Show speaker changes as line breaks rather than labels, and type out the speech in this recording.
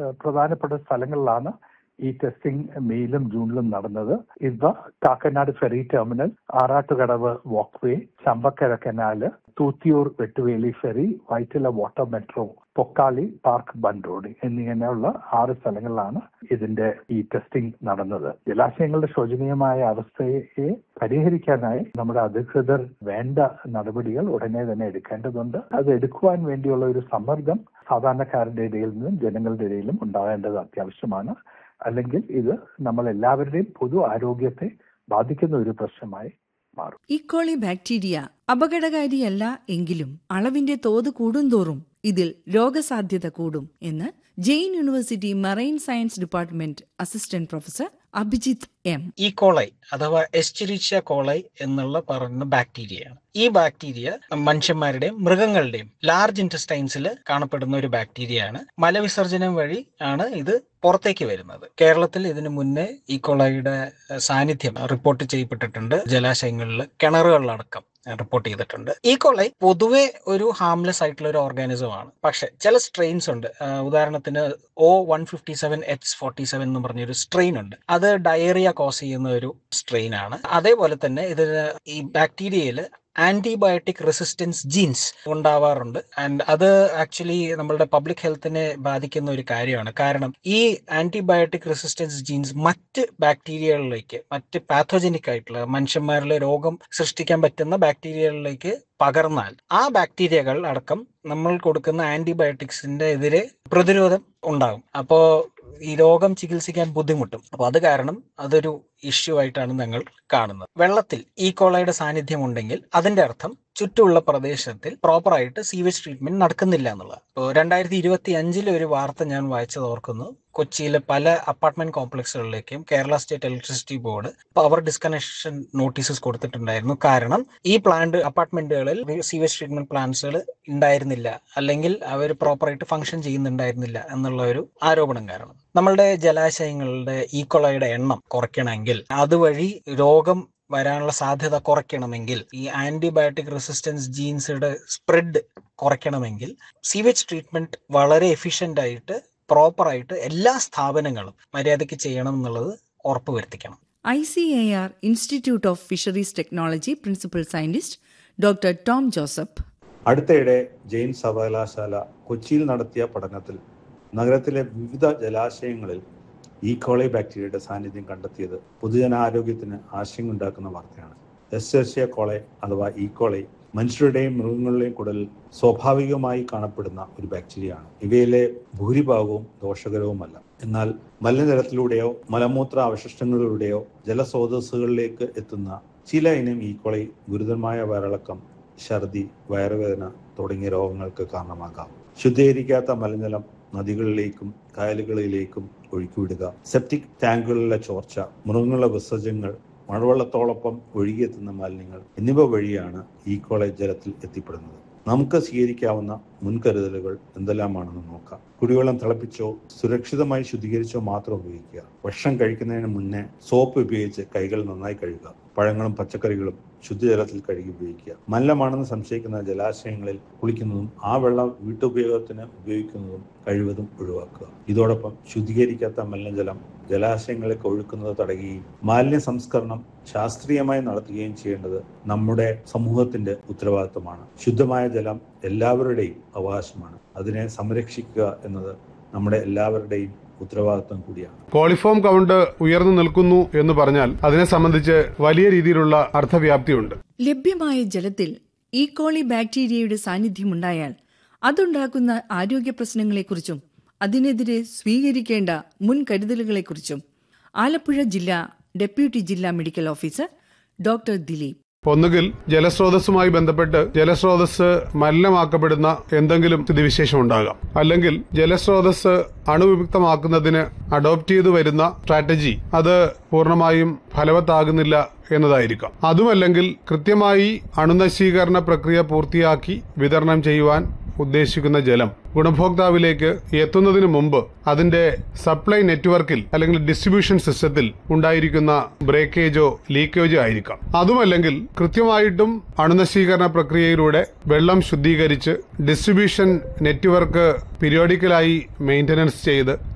പ്രധാനപ്പെട്ട സ്ഥലങ്ങളിലാണ് ഈ ടെസ്റ്റിംഗ് മെയിലും ജൂണിലും നടന്നത് ഇവ Kakkanad ferry terminal Arattukadavu walkway Champakkara canal Thoothiyoor Vettuveli ferry Vyttila water metro Pokkali park bund road എന്നിങ്ങനെയുള്ള ആറ് സ്ഥലങ്ങളിലാണ് ഇതിന്റെ ഈ ടെസ്റ്റിംഗ് നടന്നത് ജലാശയങ്ങളുടെ ശോചനീയമായ അവസ്ഥയെ പരിഹരിക്കാനായി നമ്മുടെ അധികൃതർ വേണ്ട നടപടികൾ ഉടനെ തന്നെ എടുക്കേണ്ടതുണ്ട് അത് എടുക്കുവാൻ വേണ്ടിയുള്ള ഒരു സമ്മർദ്ദം സാധാരണക്കാരുടെ ഇടയിൽ നിന്നും ജനങ്ങളുടെ ഇടയിലും ഉണ്ടാകേണ്ടത് അത്യാവശ്യമാണ് അല്ലെങ്കിൽ ഇത് നമ്മൾ എല്ലാവരുടെയും പൊതു ആരോഗ്യത്തെ ബാധിക്കുന്ന ഒരു പ്രശ്നമായി മാറും
ഇക്കോളി ബാക്ടീരിയ അപകടകാരിയല്ല എങ്കിലും അളവിന്റെ തോത് കൂടുന്തോറും ഇതിൽ രോഗസാധ്യത കൂടും എന്ന് Jain university marine science department assistant professor Abhijith M
E coli അഥവാ എസ്റ്റിരിച്ച കോളൈ എന്നുള്ള പറയുന്ന ബാക്ടീരിയയാണ് ഈ ബാക്ടീരിയ മനുഷ്യന്മാരുടെയും മൃഗങ്ങളുടെയും ലാർജ് ഇൻറ്റസ്റ്റൈൻസിൽ കാണപ്പെടുന്ന ഒരു ബാക്ടീരിയയാണ് മലവിസർജനം വഴി ആണ് ഇത് പുറത്തേക്ക് വരുന്നത് കേരളത്തിൽ ഇതിനു മുന്നേ ഈ കോളയുടെ സാന്നിധ്യം റിപ്പോർട്ട് ചെയ്യപ്പെട്ടിട്ടുണ്ട് ജലാശയങ്ങളിൽ കിണറുകളിലടക്കം റിപ്പോർട്ട് ചെയ്തിട്ടുണ്ട് ഈ കോളൈ പൊതുവെ ഒരു ഹാംലെസ് ആയിട്ടുള്ള ഒരു ഓർഗാനിസം ആണ് പക്ഷെ ചില സ്ട്രെയിൻസ് ഉണ്ട് ഉദാഹരണത്തിന് O one fifty seven H forty seven എന്ന് പറഞ്ഞൊരു സ്ട്രെയിൻ ഉണ്ട് അത് ഡയറിയ കോസ് ചെയ്യുന്ന ഒരു സ്ട്രെയിൻ ആണ് അതേപോലെ തന്നെ ഇത് ഈ ബാക്ടീരിയയിൽ ആന്റിബയോട്ടിക് റെസിസ്റ്റൻസ് ജീൻസ് ഉണ്ടാവാറുണ്ട് ആൻഡ് അത് ആക്ച്വലി നമ്മളുടെ പബ്ലിക് ഹെൽത്തിനെ ബാധിക്കുന്ന ഒരു കാര്യമാണ് കാരണം ഈ ആന്റിബയോട്ടിക് റെസിസ്റ്റൻസ് ജീൻസ് മറ്റ് ബാക്ടീരിയകളിലേക്ക് മറ്റ് പാത്തോജനിക് ആയിട്ടുള്ള മനുഷ്യന്മാരിലെ രോഗം സൃഷ്ടിക്കാൻ പറ്റുന്ന ബാക്ടീരിയകളിലേക്ക് പകർന്നാൽ ആ ബാക്ടീരിയകൾ അടക്കം നമ്മൾ കൊടുക്കുന്ന ആന്റിബയോട്ടിക്സിന്റെ എതിരെ പ്രതിരോധം ഉണ്ടാകും അപ്പോൾ ഈ രോഗം ചികിത്സിക്കാൻ ബുദ്ധിമുട്ടും അപ്പൊ അത് കാരണം അതൊരു ഇഷ്യൂ ആയിട്ടാണ് ഞങ്ങൾ കാണുന്നത് വെള്ളത്തിൽ ഈ കോളയുടെ സാന്നിധ്യം ഉണ്ടെങ്കിൽ അതിന്റെ അർത്ഥം ചുറ്റുമുള്ള പ്രദേശത്തിൽ പ്രോപ്പറായിട്ട് സീവേജ് ട്രീറ്റ്മെന്റ് നടക്കുന്നില്ല എന്നുള്ളത് ഇപ്പോൾ രണ്ടായിരത്തി ഇരുപത്തി അഞ്ചിലെ ഒരു വാർത്ത ഞാൻ വായിച്ചത് ഓർക്കുന്നു കൊച്ചിയിലെ പല അപ്പാർട്ട്മെന്റ് കോംപ്ലക്സുകളിലേക്കും Kerala state electricity board power disconnection notices കൊടുത്തിട്ടുണ്ടായിരുന്നു കാരണം ഈ പ്ലാന്റ് അപ്പാർട്ട്മെന്റുകളിൽ സീവേജ് ട്രീറ്റ്മെന്റ് പ്ലാന്റ്സുകൾ ഉണ്ടായിരുന്നില്ല അല്ലെങ്കിൽ അവർ പ്രോപ്പറായിട്ട് ഫംഗ്ഷൻ ചെയ്യുന്നുണ്ടായിരുന്നില്ല എന്നുള്ള ഒരു ആരോപണം കാരണം നമ്മളുടെ ജലാശയങ്ങളുടെ ഈക്കൊളയുടെ എണ്ണം കുറയ്ക്കണമെങ്കിൽ അതുവഴി രോഗം വരാനുള്ള സാധ്യത കുറയ്ക്കണമെങ്കിൽ ഈ ആന്റിബയോട്ടിക് റെസിസ്റ്റൻസ് ജീൻസുടെ സ്പ്രെഡ് കുറയ്ക്കണമെങ്കിൽ സീവേജ് ട്രീറ്റ്മെന്റ് വളരെ എഫിഷ്യന്റ് ആയിട്ട് പ്രോപ്പറായിട്ട് എല്ലാ സ്ഥാപനങ്ങളും മര്യാദയ്ക്ക് ചെയ്യണം എന്നുള്ളത് ഉറപ്പുവരുത്തിക്കണം
I C A R institute of fisheries technology principal scientist doctor Tom Joseph
അടുത്തയിടെ ജെയിൻ സർവകലാശാല കൊച്ചിയിൽ നടത്തിയ പഠനത്തിൽ നഗരത്തിലെ വിവിധ ജലാശയങ്ങളിൽ ഈ കോളി ബാക്ടീരിയയുടെ സാന്നിധ്യം കണ്ടെത്തിയത് പൊതുജനാരോഗ്യത്തിന് ആശങ്കയുണ്ടാക്കുന്ന വാർത്തയാണ് എസ്റ്റേഷ്യ കോളെ അഥവാ ഈ കോളി മനുഷ്യരുടെയും മൃഗങ്ങളുടെയും കുടലിൽ സ്വാഭാവികമായി കാണപ്പെടുന്ന ഒരു ബാക്ടീരിയയാണ് ഇവയിലെ ഭൂരിഭാഗവും ദോഷകരവുമല്ല എന്നാൽ മലിനജലത്തിലൂടെയോ മലമൂത്ര അവശിഷ്ടങ്ങളിലൂടെയോ ജലസ്രോതസ്സുകളിലേക്ക് എത്തുന്ന ചില ഇനം ഈക്കോളി ഗുരുതരമായ വയറിളക്കം ഛർദി വയറുവേദന തുടങ്ങിയ രോഗങ്ങൾക്ക് കാരണമാകാം ശുദ്ധീകരിക്കാത്ത മലിനജലം നദികളിലേക്കും കായലുകളിലേക്കും ഒഴുക്കിവിടുക സെപ്റ്റിക് ടാങ്കുകളിലെ ചോർച്ച മൃഗങ്ങളുടെ വിസർജ്യങ്ങൾ മഴവെള്ളത്തോടൊപ്പം ഒഴുകിയെത്തുന്ന മാലിന്യങ്ങൾ എന്നിവ വഴിയാണ് ഈ കോളേജ് ജലത്തിൽ എത്തിപ്പെടുന്നത് നമുക്ക് സ്വീകരിക്കാവുന്ന മുൻകരുതലുകൾ എന്തെല്ലാമാണെന്ന് നോക്കാം കുടിവെള്ളം തിളപ്പിച്ചോ സുരക്ഷിതമായി ശുദ്ധീകരിച്ചോ മാത്രം ഉപയോഗിക്കുക ഭക്ഷണം കഴിക്കുന്നതിന് മുന്നേ സോപ്പ് ഉപയോഗിച്ച് കൈകൾ നന്നായി കഴുകുക പഴങ്ങളും പച്ചക്കറികളും ശുദ്ധജലത്തിൽ കഴുകി ഉപയോഗിക്കുക മലിനമാണെന്ന് സംശയിക്കുന്ന ജലാശയങ്ങളിൽ കുളിക്കുന്നതും ആ വെള്ളം വീട്ടുപയോഗത്തിന് ഉപയോഗിക്കുന്നതും കഴിവതും ഒഴിവാക്കുക ഇതോടൊപ്പം ശുദ്ധീകരിക്കാത്ത മലിനജലം ജലാശയങ്ങളിലേക്ക് ഒഴുക്കുന്നത് തടയുകയും മാലിന്യ സംസ്കരണം ശാസ്ത്രീയമായി നടത്തുകയും ചെയ്യേണ്ടത് നമ്മുടെ സമൂഹത്തിന്റെ ഉത്തരവാദിത്തമാണ് ശുദ്ധമായ ജലം എല്ലാവരുടെയും അവകാശമാണ് അതിനെ സംരക്ഷിക്കുക എന്നത് നമ്മുടെ എല്ലാവരുടെയും ഉത്തരവാദിത്വം കൂടിയാണ്
കോളിഫോം കൗണ്ട് ഉയർന്നു നിൽക്കുന്നു എന്ന് പറഞ്ഞാൽ അതിനെ സംബന്ധിച്ച് വലിയ രീതിയിലുള്ള അർത്ഥവ്യാപ്തിയുണ്ട്
ലഭ്യമായ ജലത്തിൽ ഈക്കോളി ബാക്ടീരിയയുടെ സാന്നിധ്യമുണ്ടായാൽ അതുണ്ടാക്കുന്ന ആരോഗ്യ പ്രശ്നങ്ങളെക്കുറിച്ചും അതിനെതിരെ സ്വീകരിക്കേണ്ട മുൻകരുതലുകളെക്കുറിച്ചും ആലപ്പുഴ ജില്ലാ ഡെപ്യൂട്ടി ജില്ലാ മെഡിക്കൽ ഓഫീസർ ഡോക്ടർ ദിലീപ്
ഒന്നുകിൽ ജലസ്രോതസ്സുമായി ബന്ധപ്പെട്ട് ജലസ്രോതസ് മലിനമാക്കപ്പെടുന്ന എന്തെങ്കിലും സ്ഥിതിവിശേഷം ഉണ്ടാകാം അല്ലെങ്കിൽ ജലസ്രോതസ് അണുവിമുക്തമാക്കുന്നതിന് അഡോപ്റ്റ് ചെയ്തു വരുന്ന സ്ട്രാറ്റജി അത് പൂർണ്ണമായും ഫലവത്താകുന്നില്ല എന്നതായിരിക്കാം അതുമല്ലെങ്കിൽ കൃത്യമായി അണുനശീകരണ പ്രക്രിയ പൂർത്തിയാക്കി വിതരണം ചെയ്യുവാൻ ഉദ്ദേശിക്കുന്ന ജലം ഗുണഭോക്താവിലേക്ക് എത്തുന്നതിന് മുമ്പ് അതിന്റെ സപ്ലൈ നെറ്റ്വർക്കിൽ അല്ലെങ്കിൽ ഡിസ്ട്രിബ്യൂഷൻ സിസ്റ്റത്തിൽ ഉണ്ടായിരിക്കുന്ന ബ്രേക്കേജോ ലീക്കേജോ ആയിരിക്കാം അതുമല്ലെങ്കിൽ കൃത്യമായിട്ടും അണുനശീകരണ പ്രക്രിയയിലൂടെ വെള്ളം ശുദ്ധീകരിച്ച് ഡിസ്ട്രിബ്യൂഷൻ നെറ്റ്വർക്ക് പീരിയോഡിക്കലായി മെയിന്റനൻസ് ചെയ്ത്